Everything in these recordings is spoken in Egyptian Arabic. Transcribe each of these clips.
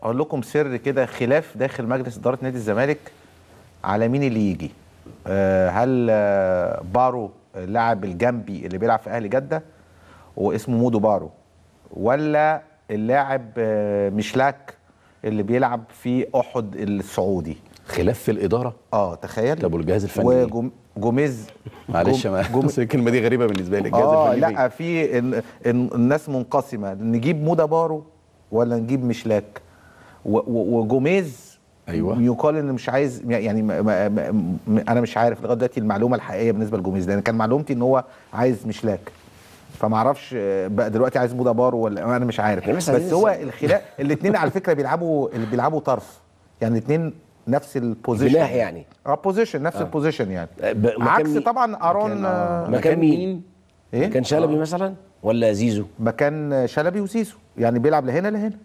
اقول لكم سر كده خلاف داخل مجلس اداره نادي الزمالك على مين اللي يجي آه، هل آه، بارو اللاعب الجنبي اللي بيلعب في اهلي جده واسمه مودو بارو ولا اللاعب آه، مشلاك اللي بيلعب في احد السعودي خلاف في الاداره اه تخيل طب والجهاز الفني وجوميز معلش ما جوم- الكلمه دي غريبه بالنسبه لي الجهاز اه الفني لا في إن إن الناس منقسمه نجيب مودا بارو ولا نجيب مشلاك و- و- وجوميز أيوة. يقال ان مش عايز يعني ما ما ما م- انا مش عارف لغايه دلوقتي المعلومه الحقيقيه بالنسبه لجوميز لان كان معلومتي ان هو عايز مشلاك فما اعرفش آه، بقى دلوقتي عايز مودا بارو ولا انا مش عارف إحنا بس بس عايزين هو نسأل. الخلاف الاثنين على فكره بيلعبوا اللي بيلعبوا طرف يعني الاثنين نفس البوزيشن جناح يعني. اه بوزيشن نفس البوزيشن يعني ب- مكان عكس مين؟ طبعا ارون آه، مكان مين؟ ايه كان شلبي مثلا ولا زيزو مكان شلبي وسيسو يعني بيلعب لهنا لهنا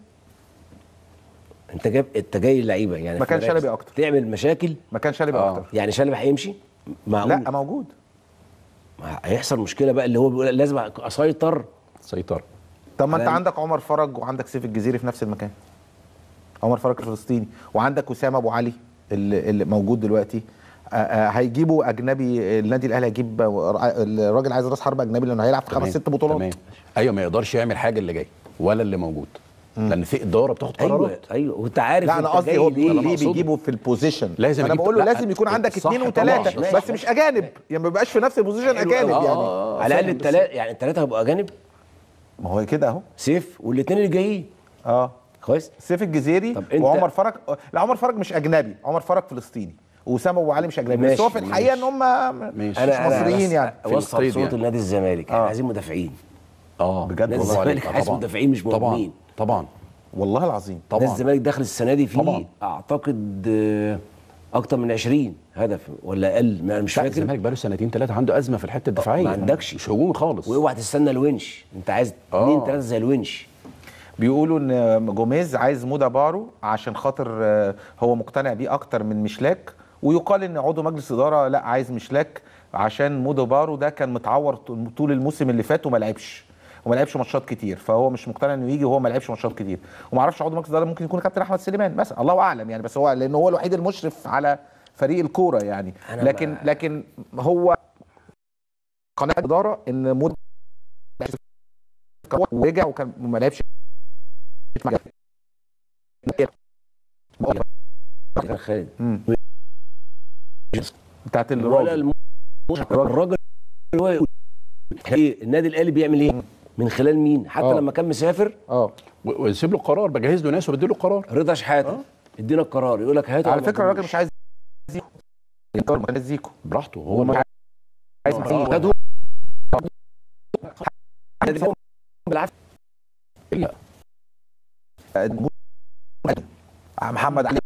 انت جايب انت جاي لعيبه يعني مكان في مراكز شلبي أكتر. تعمل مشاكل مكان شلبي آه. اكتر يعني شلبي هيمشي معقول لا موجود ما هيحصل مشكله بقى اللي هو بيقول لازم اسيطر سيطره طب ما انت على- عندك عمر فرج وعندك سيف الجزيري في نفس المكان عمر فرج الفلسطيني وعندك وسام ابو علي اللي, اللي موجود دلوقتي آه، آه، هيجيبوا اجنبي النادي الاهلي هيجيب الراجل عايز راس حربه اجنبي لانه هيلعب في خمس تمام، ست بطولات تمام ايوه ما يقدرش يعمل حاجه اللي جاي ولا اللي موجود لان في اداره بتاخد ايوه قرارات ايوه وانت عارف لا انا انت قصدي جاي هو ليه. بيقول أنا ليه أقصده. بيجيبه في البوزيشن لازم انا يجيب- بقول له لا، لازم يكون عندك صح اثنين طبعاً، وثلاثه ماشي. بس مش اجانب يعني ما يبقاش في نفس البوزيشن اجانب حلو أوي. يعني آه، على الاقل فاهم، بس- الثلاثه يعني الثلاثه هيبقوا اجانب ما هو كده اهو سيف والاثنين اللي جايين اه كويس سيف الجزيري طب أنت- وعمر فرج لا عمر فرج مش اجنبي عمر فرج فلسطيني واسامه ابو علي مش اجنبي بس ماشي، هو في الحقيقه ان هم ماشي. مش مصريين يعني وصل الصيد صوره يعني. النادي الزمالك احنا عايزين مدافعين اه بجد نادي والله الزمالك آه، عايز طبعاً. مدافعين مش طبعا مهاجمين طبعا والله العظيم نادي طبعا الزمالك داخل السنه دي فيه طبعاً. اعتقد آه، اكتر من 20 هدف ولا اقل ما انا مش لا فاكر الزمالك بقاله سنتين ثلاثه عنده ازمه في الحته الدفاعيه ما عندكش. مش هجومي خالص واوعى تستنى الونش انت عايز آه. اثنين ثلاثه زي الونش بيقولوا ان جوميز عايز مودا بارو عشان خاطر آه، هو مقتنع بيه اكتر من مشلاك ويقال ان عضو مجلس اداره لا عايز مشلاك عشان مودا بارو ده كان متعور طول الموسم اللي فات وما لعبش وما لعبش ماتشات كتير فهو مش مقتنع انه يجي وهو ما لعبش ماتشات كتير وما اعرفش عضو مجلس الاداره ممكن يكون كابتن احمد سليمان مثلا الله اعلم يعني بس هو لان هو الوحيد المشرف على فريق الكوره يعني أنا لكن ما- لكن هو قناه الاداره ان مودا ورجع وكان ما لعبش كان خالد مم. بتاعت ولا الراجل الم- الراجل اللي هو ايه النادي الاهلي بيعمل ايه من خلال مين حتى آه. لما كان مسافر اه و- ويسيب له القرار بجهز له ناس وبدي له القرار رضا شحاته ادينا القرار يقول لك هاته على ولا فكره ما الراجل مش عايز زيكو الراجل مش عايز زيكو براحته هو هو اللي- عايز تجيبوش. محمد هاته بالعافيه لا محمد علي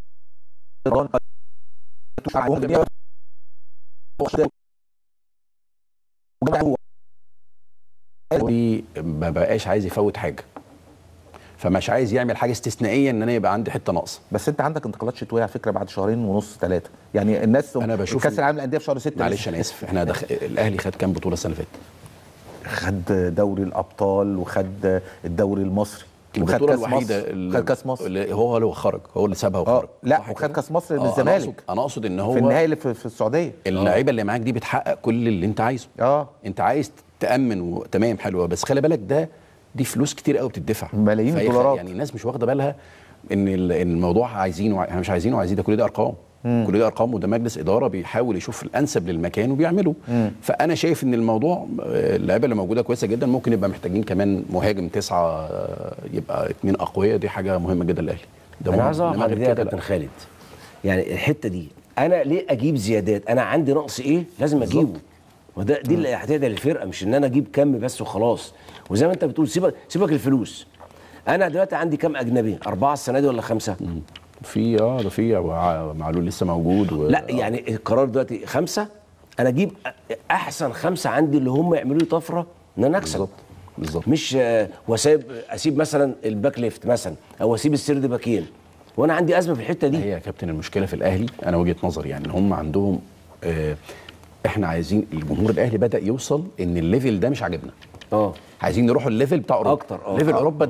دي ما بقاش عايز يفوت حاجه فمش عايز يعمل حاجه استثنائيه ان انا يبقى عندي حته ناقصه بس انت عندك انتقالات شتويه على فكره بعد شهرين ونص ثلاثه يعني الناس أنا بشوف كاس إن- العالم للانديه في شهر 6 معلش انا اسف احنا دخ... الاهلي خد كام بطوله السنه اللي فاتت خد دوري الابطال وخد الدوري المصري وخد البطوله كاس الوحيده مصر اللي خد كاس مصر اللي هو اللي خرج هو اللي سابها اه وخرج لا صح وخد كده؟ كاس مصر من آه، أنا الزمالك أقصد- انا اقصد ان هو في النهائي اللي في, في السعوديه اللعيبه اللي معاك دي بتحقق كل اللي انت عايزه اه انت عايز تامن وتمام حلوه بس خلي بالك ده دي فلوس كتير قوي بتدفع ملايين فهي- الدولارات. يعني الناس مش واخده بالها ان ال- إن الموضوع عايزينه احنا مش عايزينه عايزين ده كل ده ارقام كل ده ارقام وده مجلس اداره بيحاول يشوف الانسب للمكان وبيعمله فانا شايف ان الموضوع آه، اللعيبه اللي موجوده كويسه جدا ممكن يبقى محتاجين كمان مهاجم تسعه آه، يبقى اثنين اقوياء دي حاجه مهمه جدا للاهلي ده انا مهم. عايز اعرف إنما عن غير دي يا كده كابتن لا. خالد يعني الحته دي انا ليه اجيب زيادات انا عندي نقص ايه لازم اجيبه وده دي اللي هتعدل الفرقه مش ان انا اجيب كم بس وخلاص وزي ما انت بتقول سيبك سيبك الفلوس انا دلوقتي عندي كام اجنبي اربعه السنه دي ولا خمسه في اه ده في وع- معلول لسه موجود و... لا يعني القرار دلوقتي خمسه انا اجيب احسن خمسه عندي اللي هم يعملوا لي طفره ان انا اكسب بالظبط بالظبط مش آه، واسيب اسيب مثلا الباك ليفت مثلا او اسيب السرد باكين وانا عندي ازمه في الحته دي هي يا كابتن المشكله في الاهلي انا وجهه نظري يعني ان هم عندهم آه احنا عايزين الجمهور الاهلي بدا يوصل ان الليفل ده مش عاجبنا اه عايزين نروح الليفل بتاع اوروبا أكتر، آه. ليفل آه. اوروبا ده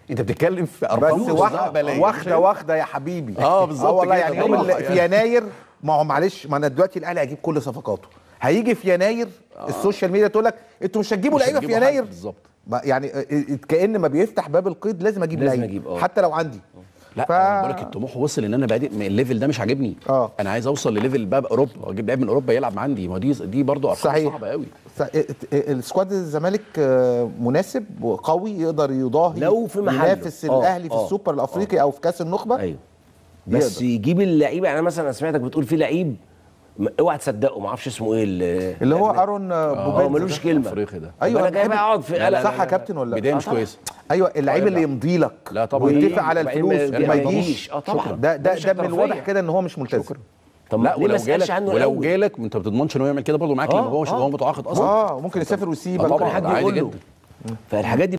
انت بتتكلم في ارقام بس واخده مستقبلية. واخده واخده يا حبيبي اه بالظبط اه والله كده. يعني يوم طبعاً. ال- في يناير ما هو معلش ما انا دلوقتي الاهلي هيجيب كل صفقاته هيجي في يناير السوشيال ميديا تقول لك انتوا مش هتجيبوا مش لعيبه في هتجيبوا حد يناير بالظبط ما- يعني اه، اه، كأن ما بيفتح باب القيد لازم اجيب لازم لعيب أجيب، اه. حتى لو عندي لا ف- ف... بقول لك الطموح وصل ان انا بادئ من الليفل ده مش عاجبني اه. انا عايز اوصل لليفل بقى اوروبا اجيب لعيب من اوروبا يلعب عندي ما دي دي برضه ارقام صحيح. صعبه قوي س- اه، اه، السكواد الزمالك اه، مناسب وقوي يقدر يضاهي لو في محله. ينافس اه، الاهلي في اه، السوبر الافريقي او في كاس النخبه ايوه بس يقدر. يجيب اللعيبه يعني أنا مثلا أنا سمعتك بتقول في لعيب م- اوعى تصدقه ما اعرفش اسمه ايه ال- اللي هو ارون اه، هو بوبينزا ملوش ده. كلمه افريقيا ده ايوه انا جاي بحب- بقى اقعد في لا، لا، صح يا كابتن ولا بدايه لا؟ مش كويسه ايوه اللعيب اللي يرجع. يمضي لك لا طبعا. ويتفق على وبعدين ما- الفلوس ما وما يجيش. يجيش اه طبعا ده ده مش ده من احترافية. الواضح كده ان هو مش ملتزم طب لا ليه ما ولو اسالش جالك عنه ولو الأول؟ جالك انت ما بتضمنش ان هو يعمل كده برضه معاك اه، لان هو مش اه. هو متعاقد اصلا اه ممكن يسافر ويسيبك طبعاً. ممكن حد عادي يقول له جدا. فالحاجات دي